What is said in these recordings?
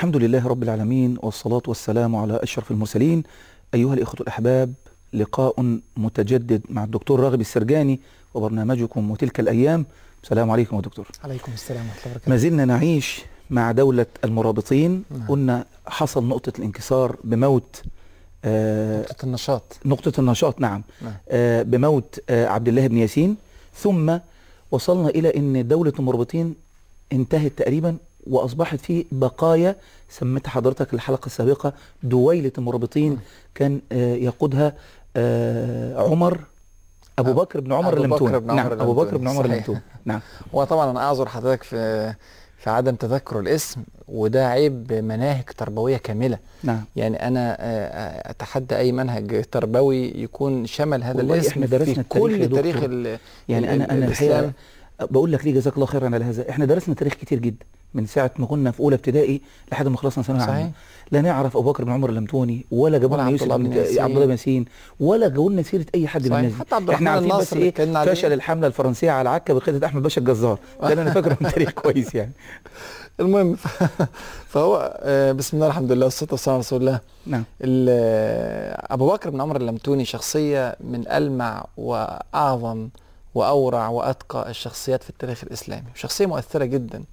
الحمد لله رب العالمين والصلاة والسلام على أشرف المرسلين أيها الإخوة الأحباب لقاء متجدد مع الدكتور راغب السرجاني وبرنامجكم وتلك الأيام السلام عليكم يا دكتور عليكم السلام ورحمة الله وبركاته ما زلنا نعيش مع دولة المرابطين نعم. قلنا حصل نقطة الانكسار بموت آه نقطة النشاط نقطة النشاط نعم نعم. آه بموت آه عبد الله بن ياسين ثم وصلنا إلى أن دولة المرابطين انتهت تقريبا وأصبحت في بقايا سميتها حضرتك الحلقة السابقة دويلة المرابطين كان آه يقودها آه عمر أبو أبو- بكر بن عمر أبو بكر اللمتوني بن عمر نعم أبو بكر بن عمر صحيح. اللمتوني نعم وطبعا أنا أعذر حضرتك في في عدم تذكر الاسم وده عيب مناهج تربوية كاملة نعم يعني أنا آه، أتحدى أي منهج تربوي يكون شمل هذا والله الاسم إحنا درسنا في التاريخ يا كل دكتور. تاريخ ال- يعني ال- انا انا الإسلام. الحقيقه بقول لك ليه جزاك الله خيرا على هذا احنا درسنا تاريخ كتير جدا من ساعه ما كنا في اولى ابتدائي لحد ما خلصنا ثانويه صحيح. عامه لا نعرف ابو بكر بن عمر اللمتوني ولا جابوا ولا لنا عبد يوسف الله بن بن ياسين. عبد الله بن ياسين ولا جابوا لنا سيره اي حد من صحيح. الناس دي. حتى عبد احنا الرحمن عارفين بس الناصر اللي ايه اتكلمنا عليه. فشل الحمله الفرنسيه على عكا بقياده احمد باشا الجزار ده اللي انا فاكره من تاريخ كويس يعني المهم فهو آه، بسم الله الحمد لله والصلاة والسلام على رسول الله نعم ال- ابو بكر بن عمر اللمتوني شخصيه من المع واعظم واورع واتقى الشخصيات في التاريخ الاسلامي شخصيه مؤثره جدا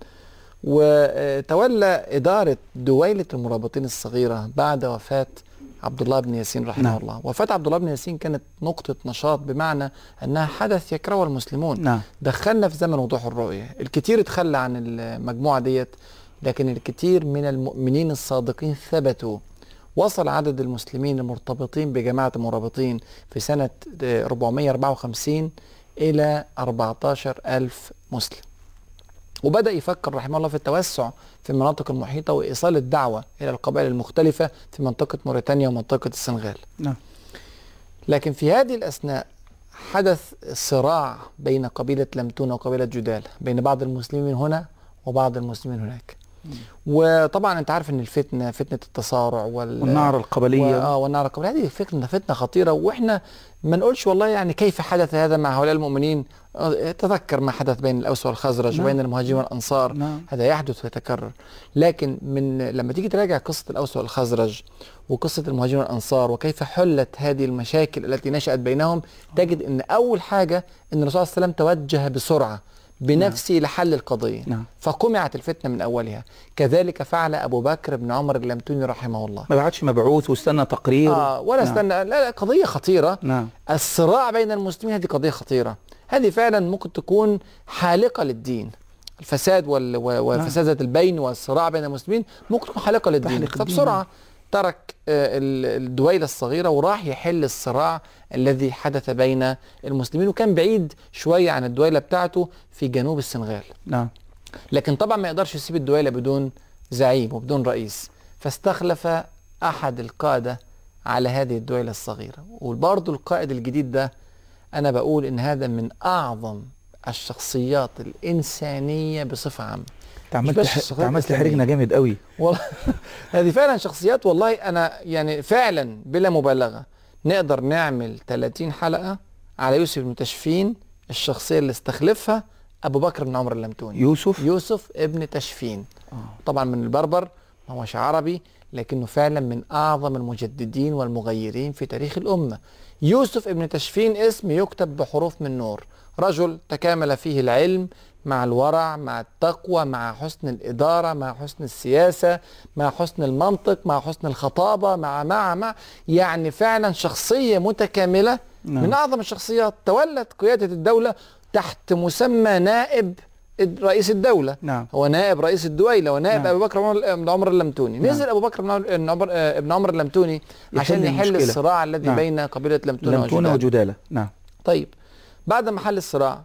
وتولى اداره دويله المرابطين الصغيره بعد وفاه عبد الله بن ياسين رحمه نعم. الله وفاه عبد الله بن ياسين كانت نقطه نشاط بمعنى انها حدث يكرهه المسلمون نعم دخلنا في زمن وضوح الرؤية الكتير اتخلى عن المجموعة ديت لكن الكثير من المؤمنين الصادقين ثبتوا وصل عدد المسلمين المرتبطين بجماعة المرابطين في سنة آه، 454 إلى 14 ألف مسلم وبدأ يفكر رحمه الله في التوسع في المناطق المحيطة وإيصال الدعوة إلى القبائل المختلفة في منطقة موريتانيا ومنطقة السنغال نعم لكن في هذه الأثناء حدث صراع بين قبيلة لمتون وقبيلة جدال بين بعض المسلمين هنا وبعض المسلمين هناك وطبعا انت عارف ان الفتنه فتنه التصارع وال والنعره و... القبليه اه والنار القبلية هذه فتنه فتنه خطيره واحنا ما نقولش والله يعني كيف حدث هذا مع هؤلاء المؤمنين آه، تذكر ما حدث بين الاوس والخزرج نعم. وبين المهاجرين والانصار نعم هذا يحدث ويتكرر لكن من لما تيجي تراجع قصة الأوس والخزرج وقصة المهاجرين والأنصار وكيف حلت هذه المشاكل التي نشأت بينهم تجد أن أول حاجة أن الرسول صلى الله عليه وسلم توجه بسرعة بنفسه لحل القضية نعم فقمعت الفتنة من أولها كذلك فعل أبو بكر بن عمر اللمتوني رحمه الله ما بعتش مبعوث واستنى تقرير آه ولا نعم. استنى لا, لا قضية خطيرة نعم الصراع بين المسلمين هذه قضية خطيرة هذه فعلا ممكن تكون حالقة للدين الفساد وال... و- وفساد ذات البين والصراع بين المسلمين ممكن تكون حالقة للدين تحلق الدين، فبسرعة ترك آه، ال- الدويلة الصغيرة وراح يحل الصراع الذي حدث بين المسلمين وكان بعيد شوية عن الدويلة بتاعته في جنوب السنغال نعم لكن طبعا ما يقدرش يسيب الدويلة بدون زعيم وبدون رئيس فاستخلف أحد القادة على هذه الدويلة الصغيرة وبرضه القائد الجديد ده أنا بقول إن هذا من أعظم الشخصيات الإنسانية بصفة عامة انت عمال بس تح- الصغيرة انت عمال الإسلامية. تحرجنا جامد قوي والله هذه فعلا شخصيات والله أنا يعني فعلا بلا مبالغة نقدر نعمل 30 حلقة على يوسف بن تشفين الشخصية اللي استخلفها أبو بكر بن عمر اللمتوني يوسف يوسف ابن تشفين آه. طبعا من البربر ما هوش عربي لكنه فعلا من اعظم المجددين والمغيرين في تاريخ الامه يوسف ابن تشفين اسم يكتب بحروف من نور رجل تكامل فيه العلم مع الورع مع التقوى مع حسن الاداره مع حسن السياسه مع حسن المنطق مع حسن الخطابه مع مع مع يعني فعلا شخصيه متكامله نعم. من اعظم الشخصيات تولت قياده الدوله تحت مسمى نائب رئيس الدوله نعم هو نائب رئيس الدويلة ونائب نعم. ابو بكر عمر- بن عمر اللمتوني نعم. نزل ابو بكر بن عمر- بن عمر آه، ابن عمر اللمتوني عشان يحل يحل المشكلة. الصراع الذي نعم. بين قبيله لمتونه لمتونة وجدال وجدالة نعم طيب بعد ما حل الصراع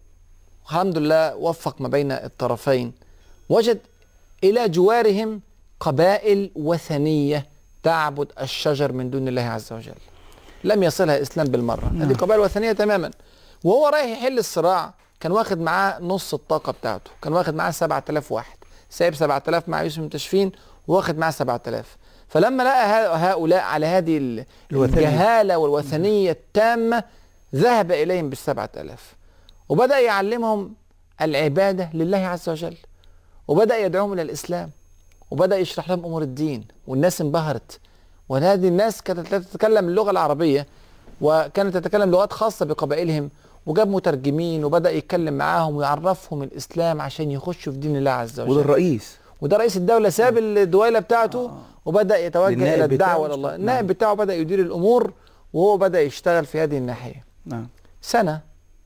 الحمد لله وفق ما بين الطرفين وجد الى جوارهم قبائل وثنيه تعبد الشجر من دون الله عز وجل لم يصلها الاسلام بالمره نعم. هذه قبائل وثنيه تماما وهو رايح يحل الصراع كان واخد معاه نص الطاقه بتاعته كان واخد معاه 7000 واحد سايب 7000 مع يوسف بن تشفين واخد معاه 7000 فلما لقى ه- هؤلاء على هذه ال- الوثنية. الجهاله والوثنيه التامه ذهب اليهم بالسبعة آلاف وبدأ يعلمهم العبادة لله عز وجل وبدأ يدعوهم إلى الإسلام وبدا يشرح لهم امور الدين والناس انبهرت وهذه الناس كانت لا تتكلم اللغه العربيه وكانت تتكلم لغات خاصه بقبائلهم وجاب مترجمين وبدا يتكلم معاهم ويعرفهم الاسلام عشان يخشوا في دين الله عز وجل وده الرئيس وده رئيس الدوله ساب الدويله بتاعته وبدا يتوجه للنائب الى الدعوه بتاعه. الى الله نعم. النائب بتاعه بدا يدير الامور وهو بدا يشتغل في هذه الناحيه نعم سنه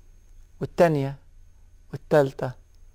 والثانيه والثالثه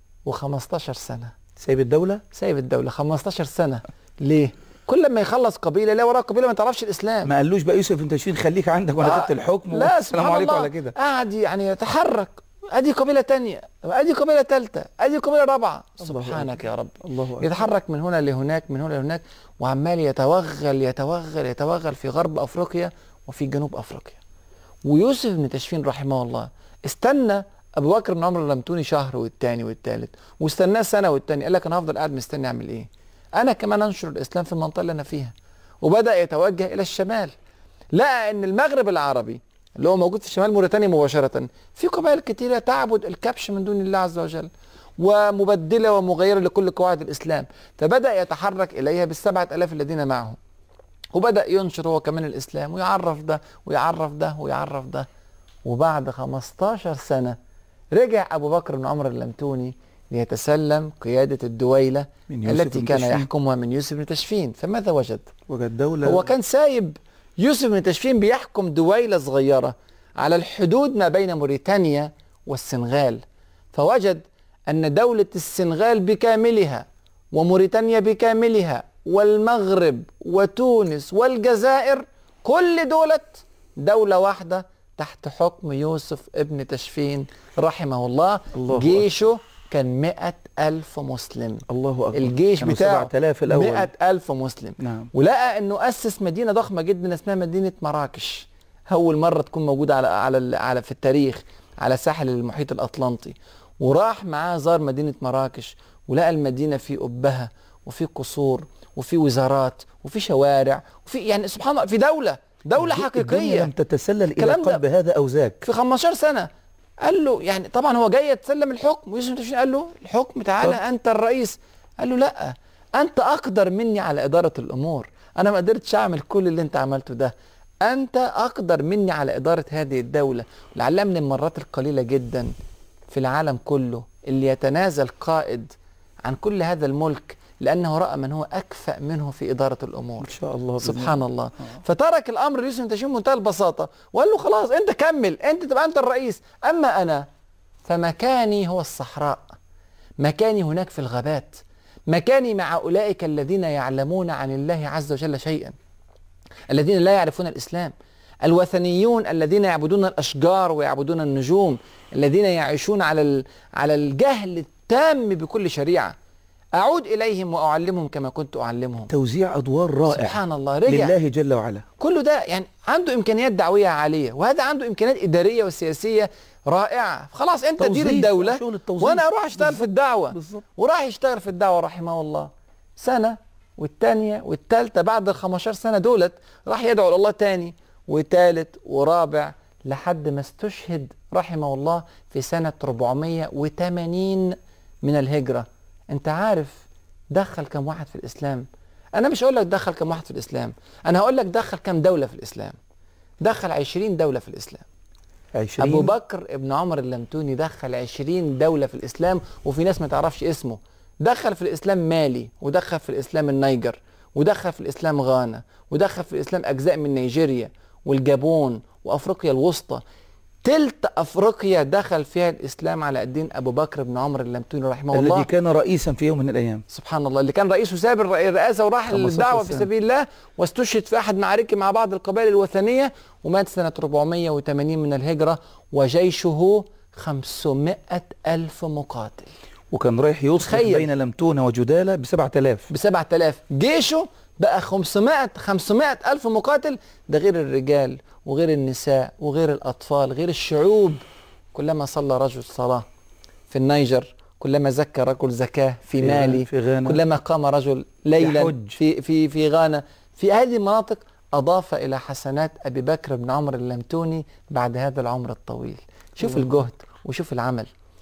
و15 سنه سايب الدولة سايب الدوله 15 سنه ليه كل ما يخلص قبيله لا وراه قبيله ما تعرفش الاسلام ما قالوش بقى يوسف انت شيل خليك عندك وانا آه، خدت الحكم لا والسلام سبحان عليكم الله على كده قاعد يعني يتحرك ادي قبيله تانية ادي قبيله ثالثه ادي قبيله رابعه الله سبحانك يا رب الله أكبر يتحرك من هنا لهناك من هنا لهناك وعمال يتوغل يتوغل يتوغل في غرب افريقيا وفي جنوب افريقيا ويوسف بن تشفين رحمه الله استنى ابو بكر بن عمرو اللمتوني شهر والتاني والتالت واستناه سنه والتاني قال لك انا هفضل قاعد مستني اعمل ايه انا كمان انشر الاسلام في المنطقه اللي انا فيها وبدا يتوجه الى الشمال لقى ان المغرب العربي اللي هو موجود في شمال موريتانيا مباشره في قبائل كثيره تعبد الكبش من دون الله عز وجل ومبدله ومغيره لكل قواعد الاسلام فبدا يتحرك اليها بالسبعه الاف الذين معه وبدا ينشر هو كمان الاسلام ويعرف ده ويعرف ده ويعرف ده وبعد 15 سنه رجع ابو بكر بن عمر اللمتوني ليتسلم قياده الدويله من يوسف التي بن كان تشفين. يحكمها من يوسف بن تشفين فماذا وجد وجد دولة هو كان سايب يوسف بن تشفين بيحكم دويلة صغيرة على الحدود ما بين موريتانيا والسنغال فوجد أن دولة السنغال بكاملها وموريتانيا بكاملها والمغرب وتونس والجزائر كل دولة دولة واحدة تحت حكم يوسف ابن تشفين رحمه الله, الله جيشه كان مئة ألف مسلم الله أكبر الجيش كانوا بتاعه 7000 الأول مئة ألف مسلم نعم ولقى انه اسس مدينه ضخمه جدا اسمها مدينه مراكش اول مره تكون موجوده على على ال- على في التاريخ على ساحل المحيط الاطلنطي وراح معاه زار مدينه مراكش ولقى المدينه في قبها وفي قصور وفي وزارات وفي شوارع وفي يعني سبحان الله في دوله دوله الدنيا حقيقيه لم تتسلل إلى الكلام ده- قلب هذا أو ذاك في 15 سنه قال له يعني طبعا هو جاي يتسلم الحكم ويوسف بن تشفين قال له الحكم تعالى طب. انت الرئيس قال له لا انت اقدر مني على اداره الامور انا ما قدرتش اعمل كل اللي انت عملته ده انت اقدر مني على اداره هذه الدوله لعلها من المرات القليله جدا في العالم كله اللي يتنازل قائد عن كل هذا الملك لانه راى من هو اكفأ منه في اداره الامور إن شاء الله بإذن سبحان الله فترك الامر ليوسف بن تشفين بمنتهى البساطه وقال له خلاص انت كمل انت تبقى انت الرئيس اما انا فمكاني هو الصحراء مكاني هناك في الغابات مكاني مع اولئك الذين يعلمون عن الله عز وجل شيئا الذين لا يعرفون الاسلام الوثنيون الذين يعبدون الاشجار ويعبدون النجوم الذين يعيشون على ال- على الجهل التام بكل شريعه اعود اليهم واعلمهم كما كنت اعلمهم توزيع أدوار رائع سبحان الله رجع لله جل وعلا كل ده يعني عنده امكانيات دعويه عاليه وهذا عنده امكانيات اداريه وسياسيه رائعه خلاص انت دير توظيف، الدوله شغل التوظيف. وانا اروح اشتغل في الدعوه بالظبط وراح يشتغل في الدعوه رحمه الله سنه والثانيه والثالثه بعد ال 15 سنه دولت راح يدعو الى الله تاني وثالث ورابع لحد ما استشهد رحمه الله في سنه 480 من الهجره انت عارف دخل كم واحد في الاسلام انا مش هقول لك دخل كم واحد في الاسلام انا هقول لك دخل كم دوله في الاسلام دخل 20 دوله في الاسلام 20 ابو بكر ابن عمر اللمتوني دخل 20 دوله في الاسلام وفي ناس ما تعرفش اسمه دخل في الاسلام مالي ودخل في الاسلام النيجر ودخل في الاسلام غانا ودخل في الاسلام اجزاء من نيجيريا والجابون وافريقيا الوسطى تلت افريقيا دخل فيها الاسلام على الدين ابو بكر بن عمر اللمتوني رحمه الله الذي كان رئيسا في يوم من الأيام سبحان الله اللي كان رئيسه ساب الر- الرئاسه وراح 15 للدعوه في سنة. سبيل الله واستشهد في احد معاركه مع بعض القبائل الوثنيه ومات سنه 480 من الهجره وجيشه 500 ألف مقاتل وكان رايح يصلح تخيل. بين لمتونة وجدالة ب 7000 ب 7000 جيشه بقى 500 500 ألف مقاتل ده غير الرجال وغير النساء وغير الأطفال غير الشعوب كلما صلى رجل صلاة في النيجر كلما زكى رجل زكاة في في مالي في غانا كلما قام رجل ليلا يحج. في في في غانا في هذه المناطق أضاف إلى حسنات أبي بكر بن عمر اللمتوني بعد هذا العمر الطويل شوف الله. الجهد وشوف العمل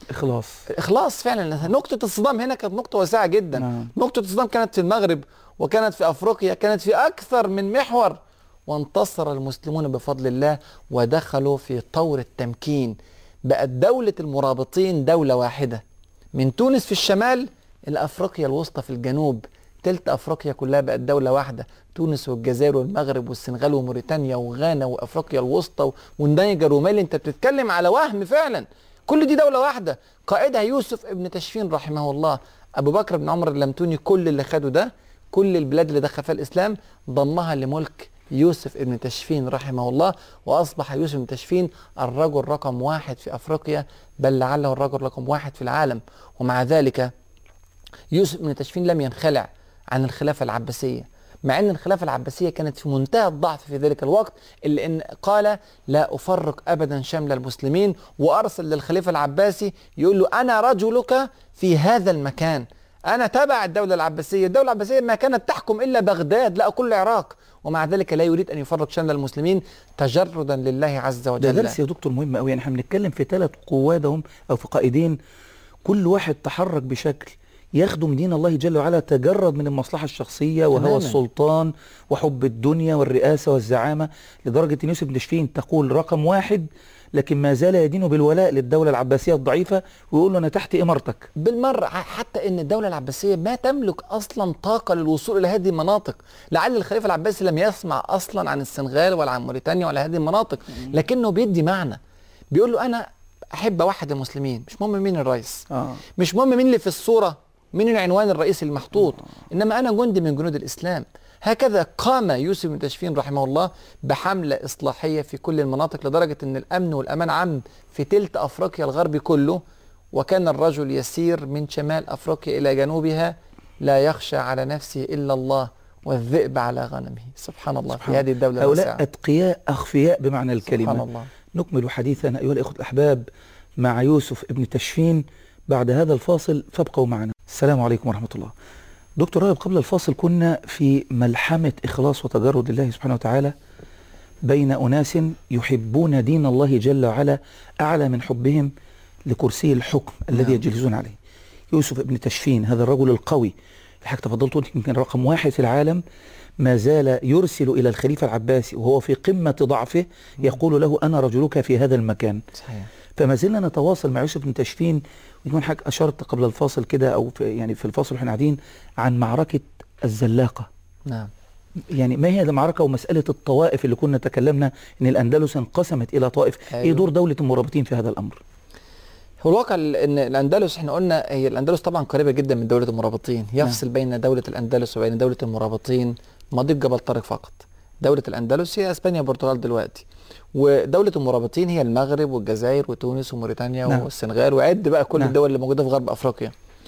اخلاص اخلاص فعلا نقطه الصدام هنا كانت نقطه واسعه جدا نعم. نقطه الصدام كانت في المغرب وكانت في افريقيا كانت في اكثر من محور وانتصر المسلمون بفضل الله ودخلوا في طور التمكين بقت دوله المرابطين دوله واحده من تونس في الشمال الى افريقيا الوسطى في الجنوب تلت افريقيا كلها بقت دوله واحده تونس والجزائر والمغرب والسنغال وموريتانيا وغانا وافريقيا الوسطى والنيجر ومالي انت بتتكلم على وهم فعلا كل دي دوله واحده قائدها يوسف ابن تشفين رحمه الله ابو بكر بن عمر اللمتوني كل اللي خده ده كل البلاد اللي دخل فيها الاسلام ضمها لملك يوسف ابن تشفين رحمه الله واصبح يوسف ابن تشفين الرجل رقم واحد في افريقيا بل لعله الرجل رقم واحد في العالم ومع ذلك يوسف بن تشفين لم ينخلع عن الخلافة العباسية مع أن الخلافة العباسية كانت في منتهى الضعف في ذلك الوقت إلا أن قال لا أفرق أبدا شمل المسلمين وأرسل للخليفة العباسي يقول له أنا رجلك في هذا المكان أنا تبع الدولة العباسية الدولة العباسية ما كانت تحكم إلا بغداد لا كل العراق ومع ذلك لا يريد أن يفرق شمل المسلمين تجردا لله عز ده وجل درس يا دكتور مهم قوي يعني احنا بنتكلم في ثلاث قوادهم او في قائدين كل واحد تحرك بشكل يخدم دين الله جل وعلا تجرد من المصلحة الشخصية وهوى تماماً. السلطان وحب الدنيا والرئاسة والزعامة لدرجة ان يوسف بن تشفين تقول رقم واحد لكن ما زال يدين بالولاء للدولة العباسية الضعيفة ويقول له انا تحت امارتك بالمرة ح- حتى ان الدولة العباسية ما تملك اصلا طاقة للوصول الى هذه المناطق لعل الخليفة العباسي لم يسمع اصلا عن السنغال ولا عن موريتانيا ولا هذه المناطق لكنه بيدي معنى بيقول له انا احب اوحد المسلمين مش مهم مين الرئيس اه مش مهم مين اللي في الصورة مين العنوان الرئيسي المحطوط إنما أنا جندي من جنود الإسلام هكذا قام يوسف بن تشفين رحمه الله بحملة إصلاحية في كل المناطق لدرجة أن الأمن والأمان عم في تلت أفريقيا الغربي كله وكان الرجل يسير من شمال أفريقيا إلى جنوبها لا يخشى على نفسه إلا الله والذئب على غنمه سبحان الله سبحان في هذه الدولة هؤلاء الواسعة اتقياء اخفياء بمعنى سبحان الكلمة الله نكمل حديثنا أيها الإخوة الأحباب مع يوسف ابن تشفين بعد هذا الفاصل فابقوا معنا السلام عليكم ورحمة الله دكتور راهب قبل الفاصل كنا في ملحمة إخلاص وتجرد لله سبحانه وتعالى بين أناس يحبون دين الله جل وعلا أعلى من حبهم لكرسي الحكم الذي نعم. يجلسون عليه يوسف ابن تشفين هذا الرجل القوي الحاج تفضلت قلت يمكن رقم واحد في العالم ما زال يرسل إلى الخليفة العباسي وهو في قمة ضعفه يقول له أنا رجلك في هذا المكان صحيح فما زلنا نتواصل مع يوسف بن تشفين ويكون حضرتك أشرت قبل الفاصل كده أو في يعني في الفاصل واحنا قاعدين عن معركة الزلاقة نعم يعني ما هي المعركة ومسألة الطوائف اللي كنا تكلمنا إن الأندلس انقسمت إلى طائف إيه أيوه. دور دولة المرابطين في هذا الأمر هو الواقع ال- ان الاندلس احنا قلنا هي الاندلس طبعا قريبه جدا من دوله المرابطين يفصل بين دوله الاندلس وبين دوله المرابطين مضيق جبل طارق فقط دوله الاندلس هي اسبانيا والبرتغال دلوقتي ودوله المرابطين هي المغرب والجزائر وتونس وموريتانيا نعم. والسنغال وعد بقى كل نعم. الدول اللي موجوده في غرب افريقيا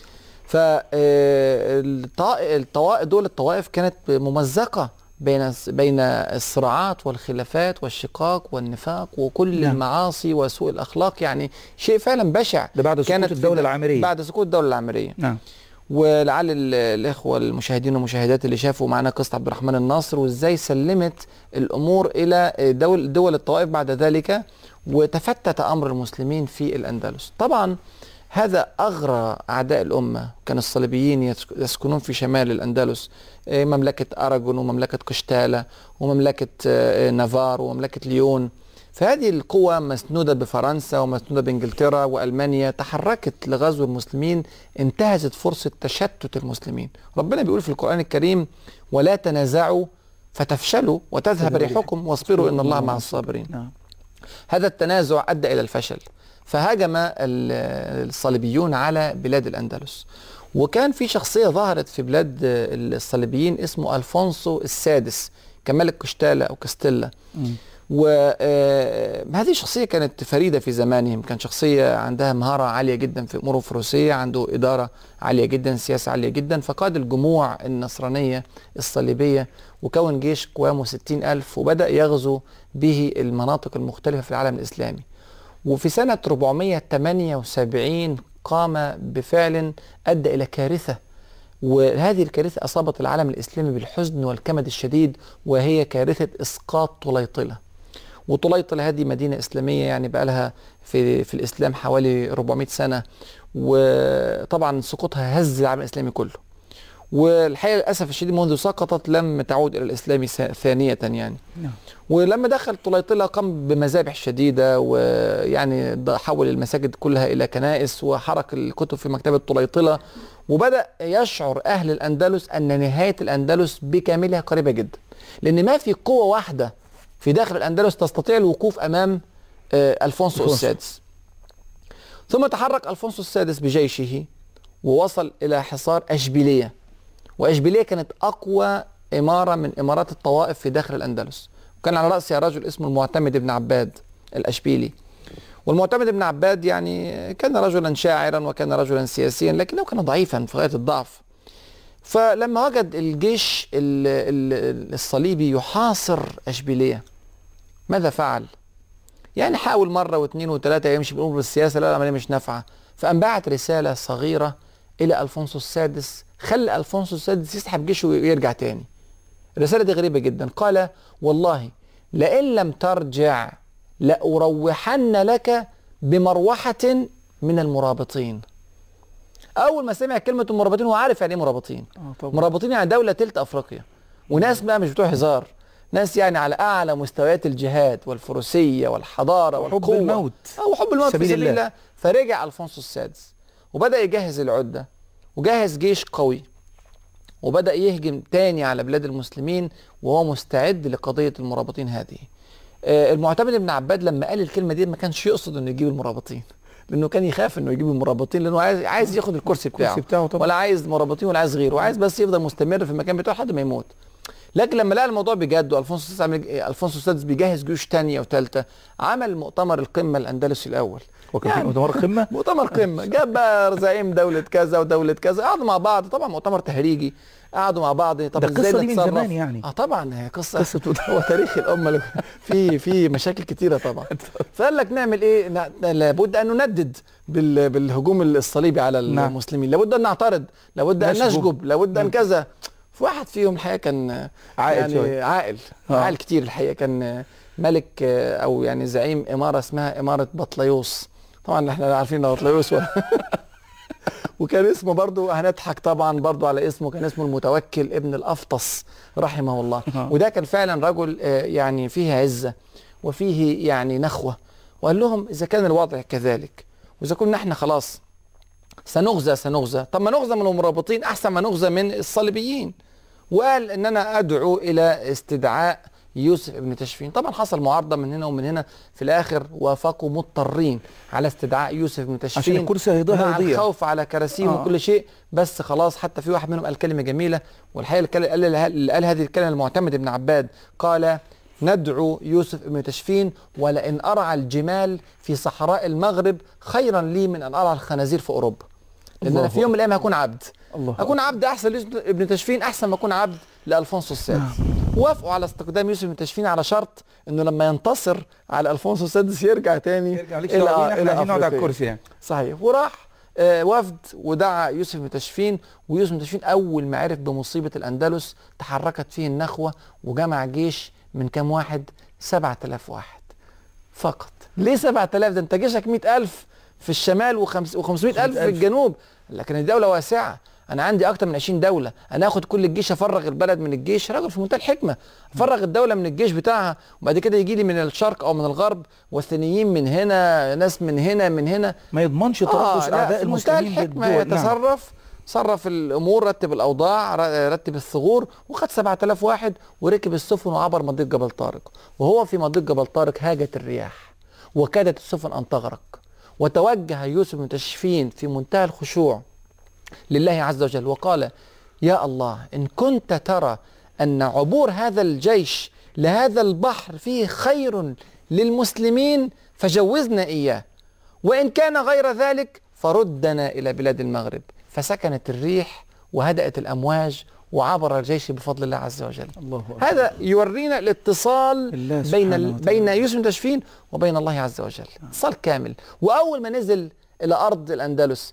فالطوائف دول الطوائف كانت ممزقه بين بين الصراعات والخلافات والشقاق والنفاق وكل نعم. المعاصي وسوء الاخلاق يعني شيء فعلا بشع ده بعد سقوط كانت في الدولة د- العامرية بعد سقوط الدوله العامريه نعم ولعل ال- الاخوه المشاهدين والمشاهدات اللي شافوا معنا قصه عبد الرحمن الناصر وازاي سلمت الامور الى دول دول الطوائف بعد ذلك وتفتت امر المسلمين في الاندلس طبعا هذا اغرى اعداء الامه كان الصليبيين يسك- يسكنون في شمال الاندلس إيه، مملكه اراجون ومملكه قشتاله ومملكه آه، نافار ومملكه ليون فهذه القوى مسنودة بفرنسا ومسنودة بإنجلترا وألمانيا تحركت لغزو المسلمين انتهزت فرصة تشتت المسلمين ربنا بيقول في القرآن الكريم ولا تنازعوا فتفشلوا وتذهب تذهب ريحكم واصبروا إن الله مع الصابرين نعم هذا التنازع أدى إلى الفشل فهاجم ال- الصليبيون على بلاد الأندلس وكان في شخصية ظهرت في بلاد الصليبيين اسمه ألفونسو السادس كملك قشتالة أو كاستيلا مم. وهذه شخصية كانت فريدة في زمانهم كان شخصية عندها مهارة عالية جدا في أمور الفروسية عنده إدارة عالية جدا سياسة عالية جدا فقاد الجموع النصرانية الصليبية وكون جيش قوامه 60 ألف وبدأ يغزو به المناطق المختلفة في العالم الإسلامي وفي سنة 478 قام بفعل أدى إلى كارثة وهذه الكارثة أصابت العالم الإسلامي بالحزن والكمد الشديد وهي كارثة إسقاط طليطلة وطليطلة هذه مدينة إسلامية يعني بقى لها في في الإسلام حوالي 400 سنة وطبعا سقوطها هز العالم الإسلامي كله والحقيقة للأسف الشديد منذ سقطت لم تعود إلى الإسلام ثا- ثانية يعني نعم ولما دخل طليطلة قام بمذابح شديدة ويعني ض- حول المساجد كلها إلى كنائس وحرك الكتب في مكتبة طليطلة وبدأ يشعر أهل الأندلس أن نهاية الأندلس بكاملها قريبة جدا لأن ما في قوة واحدة في داخل الأندلس تستطيع الوقوف أمام آه، ألفونسو ألفونسو. السادس ثم تحرك ألفونسو السادس بجيشه ووصل إلى حصار أشبيلية وأشبيلية كانت أقوى إمارة من إمارات الطوائف في داخل الأندلس وكان على رأسها رجل اسمه المعتمد بن عباد الأشبيلي والمعتمد بن عباد يعني كان رجلا شاعرا وكان رجلا سياسيا لكنه كان ضعيفا في غاية الضعف فلما وجد الجيش ال- ال- الصليبي يحاصر أشبيلية ماذا فعل؟ يعني حاول مرة واثنين وثلاثة يمشي بالأمور بالسياسة لا العملية مش نافعة فقام بعت رسالة صغيرة إلى ألفونسو السادس خلى ألفونسو السادس يسحب جيشه ويرجع تاني الرسالة دي غريبة جدا قال والله لئن لم ترجع لأروحن لك بمروحة من المرابطين أول ما سمع كلمة المرابطين هو عارف يعني إيه مرابطين اه طبعا مرابطين يعني دولة تلت أفريقيا وناس بقى مش بتوع هزار ناس يعني على أعلى مستويات الجهاد والفروسية والحضارة حب والقوة الموت اه وحب الموت في سبيل سبيل الله. الله فرجع الفونسو السادس وبدا يجهز العده وجهز جيش قوي وبدا يهجم تاني على بلاد المسلمين وهو مستعد لقضيه المرابطين هذه آه، المعتمد بن عباد لما قال الكلمه دي ما كانش يقصد انه يجيب المرابطين لانه كان يخاف انه يجيب المرابطين لانه عايز عايز ياخد الكرسي بتاعه الكرسي بتاعه طبعا ولا عايز مرابطين ولا عايز غيره وعايز بس يفضل مستمر في المكان بتاعه لحد ما يموت لكن لما لقى الموضوع بجد والفونسو السادس عمل إيه؟ الفونسو السادس بيجهز جيوش تانية وثالثه عمل مؤتمر القمه الاندلسي الاول وكان في يعني- مؤتمر قمه مؤتمر قمه جاب بقى زعيم دوله كذا ودوله كذا قعدوا مع بعض طبعا مؤتمر تهريجي قعدوا مع بعض طب ده ازاي القصة دي من نتصرف؟ زمان يعني. اه طبعا هي قصه قصه هو تاريخ الامه له- في في مشاكل كتيره طبعا فقال لك نعمل ايه ن- لابد ان نندد بال- بالهجوم الصليبي على نعم. المسلمين لابد ان نعترض لابد ان نشجب. نشجب لابد ان نعم. كذا في واحد فيهم الحقيقه كان عاقل يعني شوية. عاقل آه. عاقل كتير الحقيقه كان ملك آه، او يعني زعيم اماره اسمها اماره بطليوس طبعا احنا عارفين إن بطليوس و... وكان اسمه برضو هنضحك طبعا برضو على اسمه كان اسمه المتوكل ابن الافطس رحمه الله آه. وده كان فعلا رجل آه، يعني فيه عزه وفيه يعني نخوه وقال لهم اذا كان الوضع كذلك واذا كنا احنا خلاص سنغزى سنغزى طب ما نغزى من المرابطين احسن ما نغزى من الصليبيين وقال ان انا ادعو الى استدعاء يوسف ابن تشفين طبعا حصل معارضه من هنا ومن هنا في الاخر وافقوا مضطرين على استدعاء يوسف ابن تشفين عشان الكرسي هيضيع مع هيضيع الخوف على كراسيهم آه. وكل شيء بس خلاص حتى في واحد منهم قال كلمه جميله والحقيقه الكلمة- قال اللي قال هذه الكلمه المعتمد بن عباد قال ندعو يوسف ابن تشفين ولئن ارعى الجمال في صحراء المغرب خيرا لي من ان ارعى الخنازير في اوروبا لان انا الله في يوم من الايام هكون عبد الله اكون عبد احسن ليوسف ابن تشفين احسن ما اكون عبد لالفونسو السادس وافقوا على استخدام يوسف بن تشفين على شرط انه لما ينتصر على الفونسو السادس يرجع تاني يرجع ليك إلى- شوية احنا إلى عايزين نقعد على أفريقيا. الكرسي يعني صحيح وراح آه، وفد ودعا يوسف بن تشفين ويوسف بن تشفين اول ما عرف بمصيبه الاندلس تحركت فيه النخوه وجمع جيش من كام واحد 7000 واحد فقط ليه 7000 ده انت جيشك 100000 في الشمال وخمس و500000 في الجنوب لكن الدوله واسعه انا عندي اكتر من 20 دوله انا اخد كل الجيش افرغ البلد من الجيش راجل في منتهى الحكمه افرغ الدوله من الجيش بتاعها وبعد كده يجي لي من الشرق او من الغرب والثانيين من هنا ناس من هنا من هنا ما يضمنش تربص لا، اعداء في منتهى المسلمين الحكمه بالدول نعم. يتصرف صرف الامور رتب الاوضاع ر- رتب الثغور وخد 7000 واحد وركب السفن وعبر مضيق جبل طارق وهو في مضيق جبل طارق هاجت الرياح وكادت السفن ان تغرق وتوجه يوسف بن تشفين في منتهى الخشوع لله عز وجل وقال يا الله ان كنت ترى ان عبور هذا الجيش لهذا البحر فيه خير للمسلمين فجوزنا اياه وإن كان غير ذلك فردنا إلى بلاد المغرب فسكنت الريح وهدأت الأمواج وعبر الجيش بفضل الله عز وجل الله أكبر. هذا يورينا الاتصال الله بين سبحانه ال... وتعالى. بين يوسف بن تشفين وبين الله عز وجل اتصال كامل وأول ما نزل إلى أرض الأندلس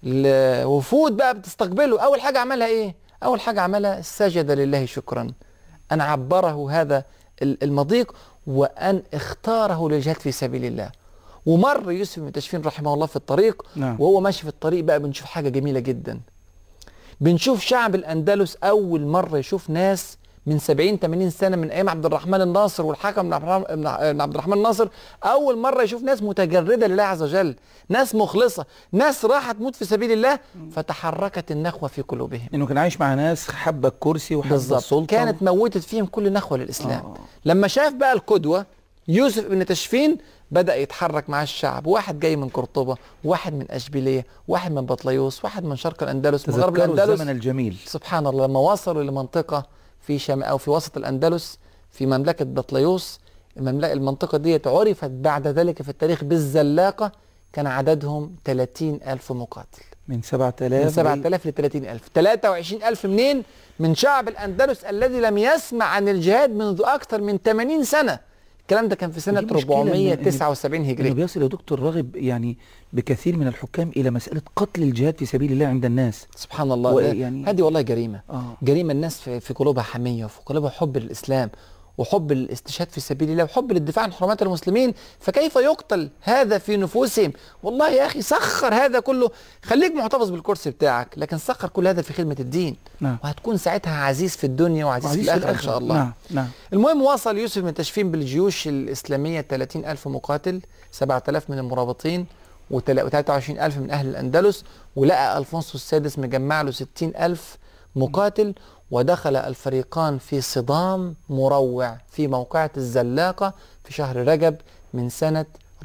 الوفود بقى بتستقبله أول حاجة عملها إيه؟ أول حاجة عملها سجد لله شكرا أن عبره هذا ال- المضيق وأن اختاره للجهاد في سبيل الله ومر يوسف بن تشفين رحمه الله في الطريق نعم وهو ماشي في الطريق بقى بنشوف حاجة جميلة جدا بنشوف شعب الأندلس أول مرة يشوف ناس من 70 80 سنة من أيام عبد الرحمن الناصر والحكم بن عبد الرحمن- بن عبد الرحمن الناصر أول مرة يشوف ناس متجردة لله عز وجل ناس مخلصة ناس راحت تموت في سبيل الله فتحركت النخوة في قلوبهم انه كان عايش مع ناس حابه الكرسي وحابه بالظبط السلطه كانت موتت فيهم كل نخوة للإسلام آه. لما شاف بقى القدوة يوسف بن تشفين بدأ يتحرك مع الشعب واحد جاي من قرطبة واحد من أشبيلية واحد من بطليوس واحد من شرق الأندلس من غرب تذكروا الأندلس الزمن الجميل سبحان الله لما وصلوا لمنطقة في شم أو في وسط الأندلس في مملكة بطليوس المملكة المنطقة دي عرفت بعد ذلك في التاريخ بالزلاقة كان عددهم 30 ألف مقاتل من 7000 من 7000 ل 30000 23000 منين من شعب الأندلس الذي لم يسمع عن الجهاد منذ أكثر من 80 سنة الكلام ده كان في سنة ودي مشكلة إن- 479 انه هجري بيصل يا دكتور راغب يعني بكثير من الحكام الى مساله قتل الجهاد في سبيل الله عند الناس سبحان الله و- ده- يعني- هذه والله جريمة اه جريمة الناس في, في قلوبها حمية وفي قلوبها حب للإسلام وحب الاستشهاد في سبيل الله وحب للدفاع عن حرمات المسلمين فكيف يقتل هذا في نفوسهم والله يا أخي سخر هذا كله خليك محتفظ بالكرسي بتاعك لكن سخر كل هذا في خدمة الدين نعم وهتكون ساعتها عزيز في الدنيا وعزيز, وعزيز في الآخرة إن شاء الله نعم نعم المهم وصل يوسف بن تشفين بالجيوش الإسلامية 30 ألف مقاتل 7000 من المرابطين و23 ألف من أهل الأندلس ولقى ألفونسو السادس مجمع له 60 ألف مقاتل ودخل الفريقان في صدام مروع في موقعة الزلاقة في شهر رجب من سنة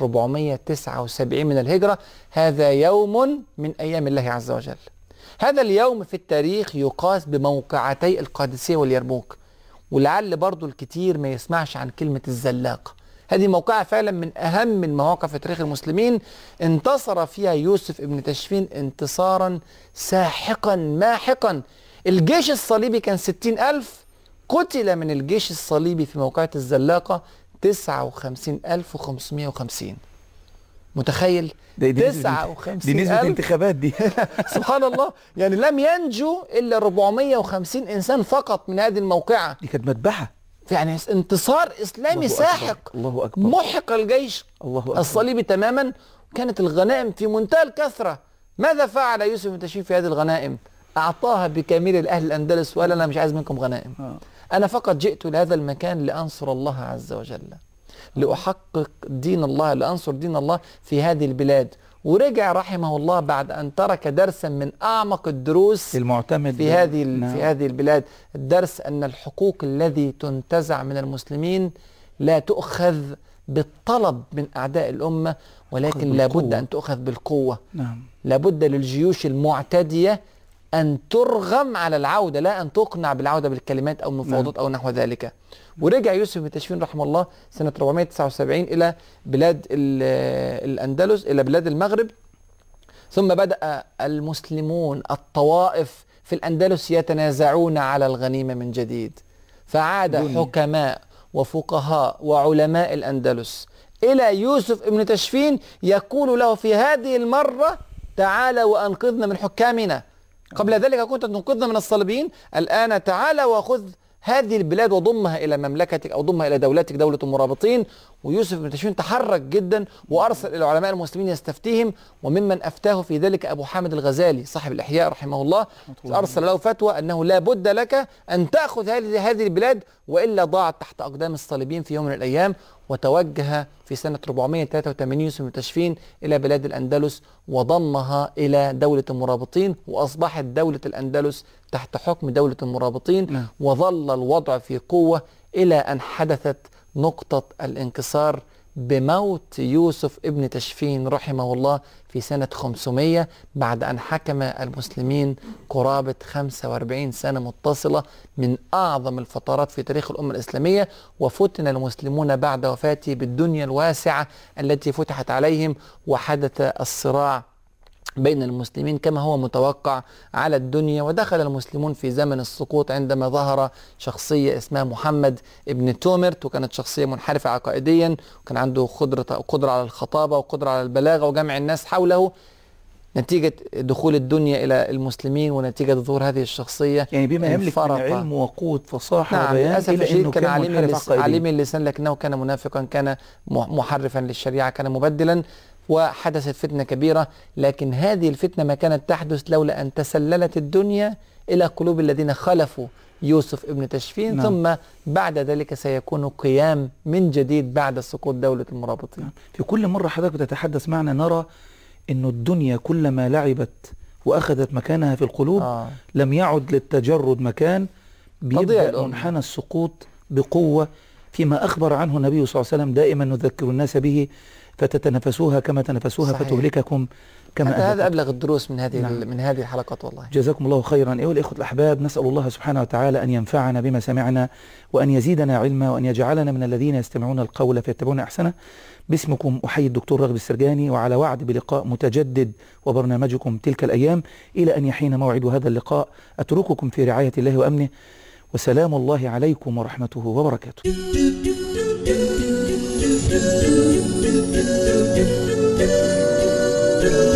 479 من الهجرة هذا يوم من أيام الله عز وجل هذا اليوم في التاريخ يقاس بموقعتي القادسية واليرموك ولعل برضو الكتير ما يسمعش عن كلمة الزلاقة هذه موقعة فعلا من أهم المواقع في تاريخ المسلمين انتصر فيها يوسف ابن تشفين انتصارا ساحقا ماحقا الجيش الصليبي كان ستين ألف قتل من الجيش الصليبي في موقعة الزلاقة تسعة وخمسين ألف وخمسمائة وخمسين متخيل دي, دي نسبة تسعة دي وخمسين نسبة ألف انتخابات دي سبحان الله يعني لم ينجو إلا 450 إنسان فقط من هذه الموقعة دي كانت مذبحة يعني انتصار إسلامي الله ساحق أكبر. الله أكبر محق الجيش الله أكبر الصليبي تماما كانت الغنائم في منتهى الكثرة ماذا فعل يوسف بن تشفين في هذه الغنائم أعطاها بكامل لأهل الأندلس وقال أنا مش عايز منكم غنائم آه. أنا فقط جئت لهذا المكان لأنصر الله عز وجل لأحقق دين الله لأنصر دين الله في هذه البلاد ورجع رحمه الله بعد أن ترك درسا من أعمق الدروس المعتمد في هذه نعم. في هذه البلاد الدرس أن الحقوق الذي تنتزع من المسلمين لا تؤخذ بالطلب من أعداء الأمة ولكن لابد بالقوة. أن تؤخذ بالقوة نعم لابد للجيوش المعتدية أن ترغم على العودة لا أن تقنع بالعودة بالكلمات أو المفاوضات أو نحو ذلك ورجع يوسف بن تشفين رحمه الله سنة 479 إلى بلاد ال- الأندلس إلى بلاد المغرب ثم بدأ المسلمون الطوائف في الأندلس يتنازعون على الغنيمة من جديد فعاد دنيا. حكماء وفقهاء وعلماء الأندلس إلى يوسف ابن تشفين يقول له في هذه المرة تعال وأنقذنا من حكامنا قبل ذلك كنت تنقذنا من الصليبيين الآن تعال وخذ هذه البلاد وضمها إلى مملكتك أو ضمها إلى دولتك دولة المرابطين ويوسف بن تشفين تحرك جدا وأرسل إلى علماء المسلمين يستفتيهم وممن أفتاه في ذلك أبو حامد الغزالي صاحب الإحياء رحمه الله الله أرسل له فتوى أنه لا بد لك أن تأخذ هذه هذه البلاد وإلا ضاعت تحت أقدام الصليبيين في يوم من الأيام وتوجه في سنة 483 يوسف بن تشفين إلى بلاد الأندلس وضمها إلى دولة المرابطين وأصبحت دولة الأندلس تحت حكم دولة المرابطين نعم. وظل الوضع في قوة إلى أن حدثت نقطة الانكسار بموت يوسف ابن تشفين رحمه الله في سنة 500 بعد أن حكم المسلمين قرابة 45 سنة متصلة من أعظم الفترات في تاريخ الأمة الإسلامية وفتن المسلمون بعد وفاته بالدنيا الواسعة التي فتحت عليهم وحدث الصراع بين المسلمين كما هو متوقع على الدنيا ودخل المسلمون في زمن السقوط عندما ظهر شخصية اسمها محمد ابن تومرت وكانت شخصية منحرفة عقائديا وكان عنده قدرة قدرة على الخطابة وقدرة على البلاغة وجمع الناس حوله نتيجة دخول الدنيا إلى المسلمين ونتيجة ظهور هذه الشخصية يعني بما يملك من انفرط. علم وقوة فصاحة نعم وبيان للأسف إلى الشديد أنه كان كان عليم منحرف اللس... عقائديا. عليم اللسان لكنه كان منافقا كان م- محرفا للشريعة كان مبدلا وحدثت فتنة كبيرة لكن هذه الفتنة ما كانت تحدث لولا أن تسللت الدنيا إلى قلوب الذين خلفوا يوسف ابن تشفين نعم. ثم بعد ذلك سيكون قيام من جديد بعد سقوط دولة المرابطين في كل مرة حضرتك بتتحدث معنا نرى أنه الدنيا كلما لعبت وأخذت مكانها في القلوب آه. لم يعد للتجرد مكان تضيع بيبدأ الأمة. منحنى السقوط بقوة فيما أخبر عنه النبي صلى الله عليه وسلم دائما نذكر الناس به فتتنافسوها كما تنافسوها صحيح. فتهلككم كما هذا هذا أهلكت أبلغ الدروس من هذه نعم. من هذه الحلقات والله جزاكم الله خيرا أيها الإخوة الأحباب نسأل الله سبحانه وتعالى أن ينفعنا بما سمعنا وأن يزيدنا علما وأن يجعلنا من الذين يستمعون القول فيتبعون أحسنه باسمكم أحيي الدكتور رغب السرجاني وعلى وعد بلقاء متجدد وبرنامجكم تلك الأيام إلى أن يحين موعد هذا اللقاء أترككم في رعاية الله وأمنه وسلام الله عليكم ورحمته وبركاته Thank you.